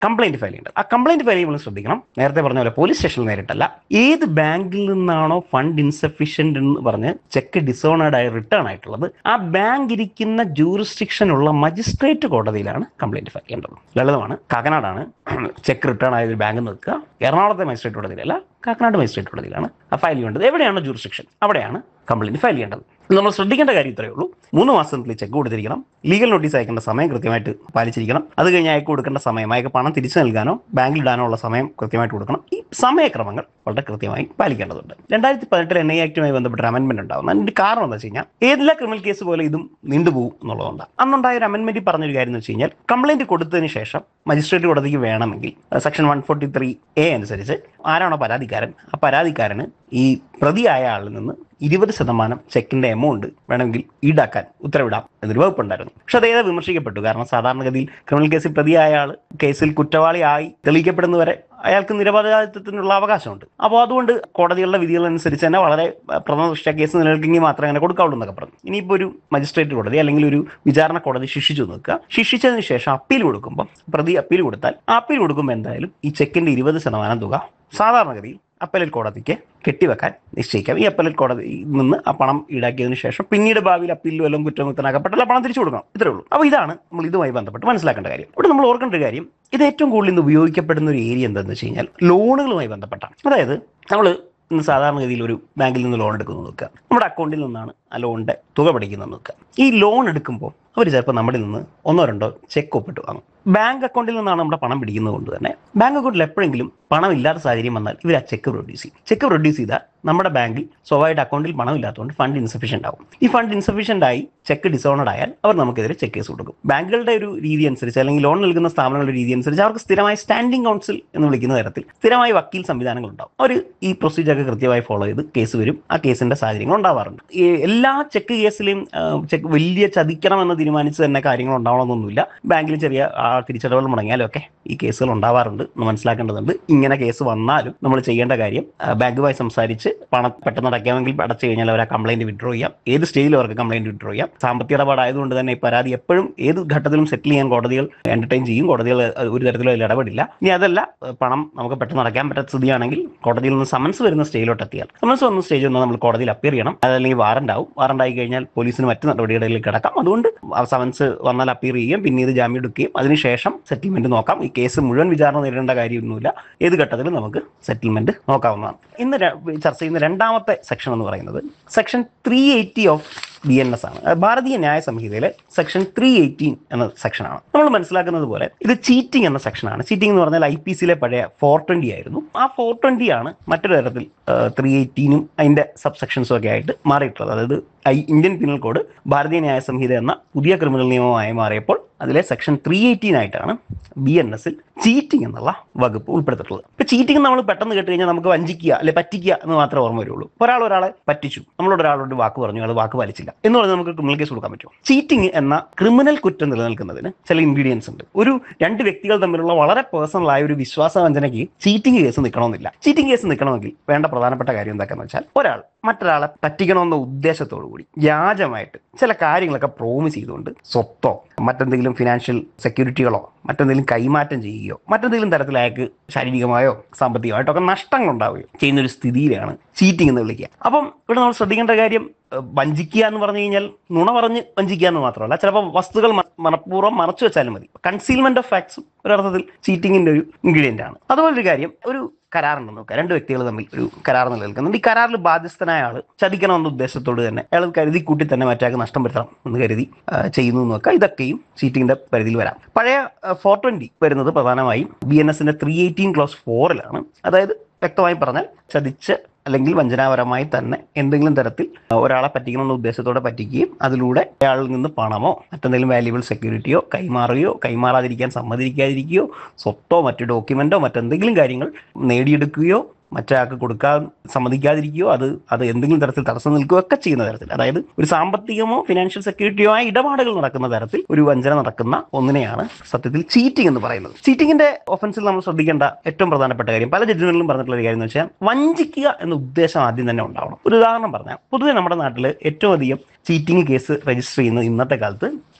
complaint file ചെയ്യേണ്ടത് ആ complaint file ചെയ്യുമ്പോൾ ശ്രദ്ധിക്കണം നേരത്തെ പറഞ്ഞ പോലെ പോലീസ് സ്റ്റേഷനിൽ നേരിട്ടല്ല ഏത് ബാങ്കിൽ നിന്നാണോ ഫണ്ട് ഇൻസഫിഷ്യന്റ് എന്ന് പറഞ്ഞ് ചെക്ക് ഡിസോണേഡ് ആയി റിട്ടേൺ ആയിട്ടുള്ളത് ആ ബാങ്ക് ഇരിക്കുന്ന ജൂറിസ്ഡിക്ഷൻ ഉള്ള മജിസ്ട്രേറ്റ് കോടതിയിലാണ് കംപ്ലൈന്റ് ഫയൽ ചെയ്യേണ്ടത് ലളിതമാണ് കാക്കനാടാണ് ചെക്ക് റിട്ടേൺ ആയ ഒരു ബാങ്ക് നിൽക്കുക എറണാകുളത്തെ മജിസ്ട്രേറ്റ് കോടതിയിലല്ല കാക്കനാട് മജിസ്ട്രേറ്റ് കോടതിയിലാണ് ആ ഫയൽ ചെയ്യേണ്ടത് എവിടെയാണ് ജൂറിസ്ഡിക്ഷൻ അവിടെയാണ് കംപ്ലൈന്റ് ഫയൽ ചെയ്യേണ്ടത് നമ്മൾ ശ്രദ്ധിക്കേണ്ട കാര്യം ഇത്രയേ ഉള്ളൂ മൂന്ന് മാസത്തിനുള്ളിൽ ചെക്ക് കൊടുത്തിരിക്കണം ലീഗൽ നോട്ടീസ് അയക്കേണ്ട സമയം കൃത്യമായിട്ട് പാലിച്ചിരിക്കണം അത് കഴിഞ്ഞ് അയക്ക് കൊടുക്കേണ്ട സമയം അയക്ക് പണം തിരിച്ചു നൽകാനോ ബാങ്കിൽ ഇടാനോ ഉള്ള സമയം കൃത്യമായിട്ട് കൊടുക്കണം ഈ സമയക്രമങ്ങൾ വളരെ കൃത്യമായി പാലിക്കേണ്ടതുണ്ട് രണ്ടായിരത്തി പതിനെട്ടിൽ എൻ ഐ ആക്ടുമായി ബന്ധപ്പെട്ട അമെന്റ്മെന്റ് ഉണ്ടാകും അതിന്റെ കാരണം എന്താ വെച്ച് കഴിഞ്ഞാൽ ഏതെല്ലാം ക്രിമിനൽ കേസ് പോലെ ഇതും നീണ്ടുപോകും എന്നുള്ളതുകൊണ്ട് അന്നുണ്ടായ ഒരു അമെന്റ്മെന്റ് പറഞ്ഞൊരു കാര്യം എന്ന് വെച്ച് കഴിഞ്ഞാൽ കംപ്ലൈന്റ് കൊടുത്തതിന് ശേഷം മജിസ്ട്രേറ്റ് കോടതിക്ക് വേണമെങ്കിൽ section one forty three A അനുസരിച്ച് ആരാണോ പരാതിക്കാരൻ ആ പരാതിക്കാരന് ഈ പ്രതിയായ ആളിൽ നിന്ന് ഇരുപത് ശതമാനം ചെക്കിന്റെ എമൗണ്ട് വേണമെങ്കിൽ ഈടാക്കാൻ ഉത്തരവിടാം എന്നൊരു വകുപ്പുണ്ടായിരുന്നു പക്ഷെ അത് ഏതാ വിമർശിക്കപ്പെട്ടു കാരണം സാധാരണഗതിയിൽ ക്രിമിനൽ കേസിൽ പ്രതിയായ ആൾ കേസിൽ കുറ്റവാളിയായി തെളിയിക്കപ്പെടുന്നവരെ അയാൾക്ക് നിരപരാധിത്വത്തിനുള്ള അവകാശമുണ്ട് അപ്പോൾ അതുകൊണ്ട് കോടതികളുടെ വിധികൾ അനുസരിച്ച് തന്നെ വളരെ പ്രഥമ ദൃഷ്ട്യ കേസ് നിലനിൽക്കെങ്കിൽ മാത്രമേ അങ്ങനെ കൊടുക്കാവുള്ളൂ എന്നൊക്കെ പറഞ്ഞു ഇനിയിപ്പോൾ ഒരു മജിസ്ട്രേറ്റ് കോടതി അല്ലെങ്കിൽ ഒരു വിചാരണ കോടതി ശിക്ഷിച്ചു നിൽക്കുക ശിക്ഷിച്ചതിന് ശേഷം അപ്പീൽ കൊടുക്കുമ്പോൾ പ്രതി അപ്പീൽ കൊടുത്താൽ ആ അപ്പീൽ കൊടുക്കുമ്പോൾ എന്തായാലും ഈ ചെക്കിന്റെ ഇരുപത് ശതമാനം തുക സാധാരണഗതിയിൽ അപ്പലേറ്റ് കോടതിക്ക് കെട്ടിവെക്കാൻ നിശ്ചയിക്കാം ഈ അപ്പലേറ്റ് കോടതിയിൽ നിന്ന് ആ പണം ഈടാക്കിയതിനു ശേഷം പിന്നീട് ഭാവിയിൽ അപ്പീലിലും എല്ലാം കുറ്റമുക്തനാക്കപ്പെട്ടാൽ ആ പണം തിരിച്ചു കൊടുക്കണം ഇത്രേ ഉള്ളൂ അപ്പോൾ ഇതാണ് നമ്മൾ ഇതുമായി ബന്ധപ്പെട്ട് മനസ്സിലാക്കേണ്ട കാര്യം ഇവിടെ നമ്മൾ ഓർക്കേണ്ട ഒരു കാര്യം ഇത് ഏറ്റവും കൂടുതൽ ഇന്ന് ഉപയോഗിക്കപ്പെടുന്ന ഒരു ഏരിയ എന്താണെന്ന് വെച്ച് കഴിഞ്ഞാൽ ലോണുകളുമായി ബന്ധപ്പെട്ടാണ് അതായത് നമ്മൾ ഇന്ന് സാധാരണഗതിയിൽ ഒരു ബാങ്കിൽ നിന്ന് ലോൺ എടുക്കുന്നു നോക്കുക നമ്മുടെ അക്കൗണ്ടിൽ നിന്നാണ് ആ ലോണിന്റെ തുക പഠിക്കുന്നത് നോക്കുക ഈ ലോൺ എടുക്കുമ്പോൾ അവർ ചിലപ്പോൾ നമ്മുടെ നിന്ന് ഒന്നോ രണ്ടോ ചെക്ക് ഒപ്പിട്ട് വാങ്ങും ബാങ്ക് അക്കൗണ്ടിൽ നിന്നാണ് നമ്മുടെ പണം പിടിക്കുന്നത് കൊണ്ട് തന്നെ ബാങ്ക് അക്കൗണ്ടിൽ എപ്പോഴെങ്കിലും പണം ഇല്ലാത്ത സാഹചര്യം വന്നാൽ ഇവർ ആ ചെക്ക് പ്രൊഡ്യൂസ് ചെയ്യും ചെക്ക് പ്രൊഡ്യൂസ് ചെയ്താൽ നമ്മുടെ ബാങ്കിൽ സ്വാഭാവികമായിട്ട് അക്കൗണ്ടിൽ പണം ഇല്ലാത്തതുകൊണ്ട് ഫണ്ട് ഇൻസഫിഷ്യൻ്റ് ആവും ഈ ഫണ്ട് ഇൻസഫിഷ്യൻ്റ് ആയി ചെക്ക് ഡിസോണഡ് ആയാൽ അവർ നമുക്കെതിരെ ചെക്ക് കേസ് കൊടുക്കും ബാങ്കുകളുടെ ഒരു രീതി അനുസരിച്ച് അല്ലെങ്കിൽ ലോൺ നൽകുന്ന സ്ഥാപനങ്ങളുടെ രീതി അനുസരിച്ച് അവർക്ക് സ്ഥിരമായി സ്റ്റാൻഡിംഗ് കൗൺസിൽ എന്ന് വിളിക്കുന്ന തരത്തിൽ സ്ഥിരമായി വക്കീൽ സംവിധാനങ്ങൾ ഉണ്ടാവും അവർ ഈ പ്രൊസീജിയർ ഒക്കെ കൃത്യമായി ഫോളോ ചെയ്ത് കേസ് വരും ആ കേസിന്റെ സാഹചര്യങ്ങൾ ഉണ്ടാവാറുണ്ട് ഈ എല്ലാ ചെക്ക് കേസിലെയും ചെക്ക് വലിയ ചതിക്കണമെന്ന് തീരുമാനിച്ച് തന്നെ കാര്യങ്ങൾ ഉണ്ടാവണമെന്നൊന്നുമില്ല ബാങ്കിൽ ചെറിയ ആ തിരിച്ചടവുകൾ മുടങ്ങിയാലും ഒക്കെ ഈ കേസുകൾ ഉണ്ടാവാറുണ്ട് എന്ന് മനസ്സിലാക്കേണ്ടതുണ്ട് ഇങ്ങനെ കേസ് വന്നാലും നമ്മൾ ചെയ്യേണ്ട കാര്യം ആ, ബാങ്കുമായി സംസാരിച്ച് പണം പെട്ടെന്ന് അടയ്ക്കാമെങ്കിൽ അടച്ചു കഴിഞ്ഞാൽ അവർ ആ കംപ്ലൈന്റ് വിഡ്രോ ചെയ്യാം ഏത് സ്റ്റേജിലും അവർക്ക് കംപ്ലൈന്റ് വിഡ്രോ ചെയ്യാം സാമ്പത്തിക ഇടപാടായതുകൊണ്ട് തന്നെ ഈ പരാതി എപ്പോഴും ഏത് ഘട്ടത്തിലും സെറ്റിൽ ചെയ്യാൻ കോടതികൾ എന്റർടൈൻ ചെയ്യും കോടതികൾ അത് ഒരു തരത്തിലും അതിൽ ഇടപെടില്ല ഇനി അതല്ല ഏഹ് പണം നമുക്ക് പെട്ടെന്ന് അടയ്ക്കാൻ പറ്റാത്ത സ്ഥിതിയാണെങ്കിൽ കോടതിയിൽ നിന്ന് സമൻസ് വരുന്ന സ്റ്റേജിലോട്ട് എത്തിയാൽ സമൻസ് വന്ന സ്റ്റേജിൽ നിന്ന് നമ്മൾ കോടതിയിൽ അപ്പിയർ ചെയ്യണം അതല്ലെങ്കിൽ വാറണ്ട് ആവും വാറണ്ട് ആയി കഴിഞ്ഞാൽ പോലീസിന് മറ്റു നടപടികളിലേക്ക് കിടക്കാം അതുകൊണ്ട് ആ സമൻസ് വന്നാൽ അപ്പിയർ ചെയ്യുകയും പിന്നീട് ജാമ്യം എടുക്കുകയും അതിനുശേഷം സെറ്റിൽമെന്റ് നോക്കാം ഈ കേസ് മുഴുവൻ വിചാരണ നേരിടേണ്ട കാര്യമൊന്നുമില്ല ഏത് ഘട്ടത്തിലും നമുക്ക് സെറ്റിൽമെന്റ് നോക്കാവുന്നതാണ് ഇന്ന് ര- ചർച്ച ചെയ്യുന്ന രണ്ടാമത്തെ സെക്ഷൻ എന്ന് പറയുന്നത് section three eighty of B N S ആണ് അത് ഭാരതീയ ന്യായ സംഹിതയിലെ സെക്ഷൻ ത്രീ എയ്റ്റീൻ എന്ന സെക്ഷനാണ് നമ്മൾ മനസ്സിലാക്കുന്നത് പോലെ ഇത് ചീറ്റിംഗ് എന്ന സെക്ഷനാണ് ചീറ്റിംഗ് എന്ന് പറഞ്ഞാൽ ഐ പി സിയിലെ പഴയ ഫോർ ട്വന്റി ആയിരുന്നു ആ ഫോർ ട്വന്റി ആണ് മറ്റൊരു തരത്തിൽ ത്രീ എയ്റ്റീനും അതിന്റെ സബ് സെക്ഷൻസും ഒക്കെ ആയിട്ട് മാറിയിട്ടുള്ളത് അതായത് ഐ ഇന്ത്യൻ പിനൽ കോഡ് ഭാരതീയ ന്യായ സംഹിത എന്ന പുതിയ ക്രിമിനൽ നിയമമായി മാറിയപ്പോൾ അതിലെ സെക്ഷൻ ത്രീ എയ്റ്റീൻ ആയിട്ടാണ് ബി എൻ എസിൽ ചീറ്റിംഗ് എന്നുള്ള വകുപ്പ് ഉൾപ്പെടുത്തിയിട്ടുള്ളത് ഇപ്പൊ ചീറ്റിംഗ് നമ്മൾ പെട്ടെന്ന് കേട്ട് കഴിഞ്ഞാൽ നമുക്ക് വഞ്ചിക്കുക അല്ലെ പറ്റിക്കുക എന്ന് മാത്രമേ ഓർമ്മ വരുള്ളൂ ഒരാൾ ഒരാളെ പറ്റിച്ചു നമ്മളോട് ഒരാളോട് വാക്ക് പറഞ്ഞു അത് വാക്ക് പാലിച്ചില്ല എന്ന് പറഞ്ഞാൽ നമുക്ക് ക്രിമിനൽ കേസ് കൊടുക്കാൻ പറ്റുമോ ചീറ്റിംഗ് എന്ന ക്രിമിനൽ കുറ്റം നിലനിൽക്കുന്നതിന് ചില ഇൻഗ്രീഡിയൻസ് ഉണ്ട് ഒരു രണ്ട് വ്യക്തികൾ തമ്മിലുള്ള വളരെ പേഴ്സണൽ ആയ ഒരു വിശ്വാസവഞ്ചനയ്ക്ക് ചീറ്റിംഗ് കേസ് നിൽക്കണമെന്നില്ല ചീറ്റിംഗ് കേസ് നിൽക്കണമെങ്കിൽ വേണ്ട പ്രധാനപ്പെട്ട കാര്യം എന്താണെന്ന് വെച്ചാൽ ഒരാൾ മറ്റൊരാളെ പറ്റിക്കണമെന്ന ഉദ്ദേശത്തോടു കൂടി വ്യാജമായിട്ട് ചില കാര്യങ്ങളൊക്കെ പ്രോമിസ് ചെയ്തുകൊണ്ട് സ്വത്തോ മറ്റെന്തെങ്കിലും ഫിനാൻഷ്യൽ സെക്യൂരിറ്റികളോ മറ്റെന്തെങ്കിലും കൈമാറ്റം ചെയ്യുകയോ മറ്റെന്തെങ്കിലും തരത്തിൽ അയാൾക്ക് ശാരീരികമായോ സാമ്പത്തികമായിട്ടോ ഒക്കെ നഷ്ടങ്ങൾ ഉണ്ടാവുകയോ ചെയ്യുന്ന ഒരു സ്ഥിതിയിലാണ് ചീറ്റിംഗ് എന്ന് വിളിക്കുക അപ്പം ഇവിടെ നമ്മൾ ശ്രദ്ധിക്കേണ്ട കാര്യം ഏഹ്, വഞ്ചിക്കുക എന്ന് പറഞ്ഞു കഴിഞ്ഞാൽ നുണ പറഞ്ഞ് വഞ്ചിക്കുക എന്ന് മാത്രമല്ല ചിലപ്പോൾ വസ്തുക്കൾ മ- മനഃപൂർവ്വം മറച്ചു വെച്ചാലും മതി കൺസീൽമെന്റ് ഓഫ് ഫാക്ട്സും ഒരർത്ഥത്തിൽ ചീറ്റിംഗിന്റെ ഒരു ഇൻഗ്രീഡിയന്റ് ആണ് അതുപോലെ ഒരു കാര്യം ഒരു കരാറുണ്ടെന്ന് നോക്കുക രണ്ട് വ്യക്തികൾ തമ്മിൽ ഒരു കരാർ നിലനിൽക്കുന്നുണ്ട് ഈ കരാറിൽ ബാധ്യസ്ഥനായ ആൾ ചതിക്കണമെന്ന ഉദ്ദേശത്തോട് തന്നെ അയാൾ കരുതി കൂട്ടി തന്നെ മറ്റൊരാൾക്ക് നഷ്ടം വരുത്തണം എന്ന് കരുതി ആ, ചെയ്യുന്നു എന്ന് നോക്കുക ഇതൊക്കെയും ചീറ്റിംഗിന്റെ പരിധിയിൽ വരാം പഴയ ഫോർ ട്വന്റി വരുന്നത് പ്രധാനമായും ബി എൻ എസിന്റെ ത്രീ എയ്റ്റീൻ ക്ലോസ് ഫോറിലാണ് അതായത് വ്യക്തമായി പറഞ്ഞാൽ ചതിച്ച് അല്ലെങ്കിൽ വഞ്ചനാപരമായി തന്നെ എന്തെങ്കിലും തരത്തിൽ ഒരാളെ പറ്റിക്കണമെന്ന ഉദ്ദേശത്തോടെ പറ്റിക്കുകയും അതിലൂടെ അയാളിൽ നിന്ന് പണമോ മറ്റെന്തെങ്കിലും വാല്യുബിൾ സെക്യൂരിറ്റിയോ കൈമാറുകയോ കൈമാറാതിരിക്കാൻ സമ്മതിക്കാതിരിക്കുകയോ സ്വത്തോ മറ്റു ഡോക്യുമെന്റോ മറ്റെന്തെങ്കിലും കാര്യങ്ങൾ നേടിയെടുക്കുകയോ മറ്റൊരാൾക്ക് കൊടുക്കാൻ സമ്മതിക്കാതിരിക്കുകയോ അത് അത് എന്തെങ്കിലും തരത്തിൽ തടസ്സം നിൽക്കുകയോ ഒക്കെ ചെയ്യുന്ന തരത്തിൽ അതായത് ഒരു സാമ്പത്തികമോ ഫിനാൻഷ്യൽ സെക്യൂരിറ്റിയോ ആയ ഇടപാടുകൾ നടക്കുന്ന തരത്തിൽ ഒരു വഞ്ചന നടക്കുന്ന ഒന്നിനെയാണ് സത്യത്തിൽ ചീറ്റിംഗ് എന്ന് പറയുന്നത് ചീറ്റിംഗിന്റെ ഒഫൻസിൽ നമ്മൾ ശ്രദ്ധിക്കേണ്ട ഏറ്റവും പ്രധാനപ്പെട്ട കാര്യം പല ജഡ്ജികളിലും പറഞ്ഞിട്ടുള്ള ഒരു കാര്യം എന്ന് വെച്ചാൽ വഞ്ചിക്കുക എന്ന ഉദ്ദേശം ആദ്യം തന്നെ ഉണ്ടാവണം ഒരു ഉദാഹരണം പറഞ്ഞാൽ പൊതുവെ നമ്മുടെ നാട്ടിൽ ഏറ്റവും അധികം ചീറ്റിംഗ് കേസ് രജിസ്റ്റർ ചെയ്യുന്നത് ഇന്നത്തെ കാലത്ത്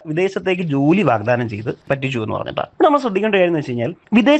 വിദേശത്തേക്ക് ജോലി വാഗ്ദാനം ചെയ്ത് പറ്റിച്ചു എന്ന് പറഞ്ഞിട്ടാണ് നമ്മൾ ശ്രദ്ധിക്കേണ്ട കാര്യം എന്ന് വെച്ച് കഴിഞ്ഞാൽ വിദേശ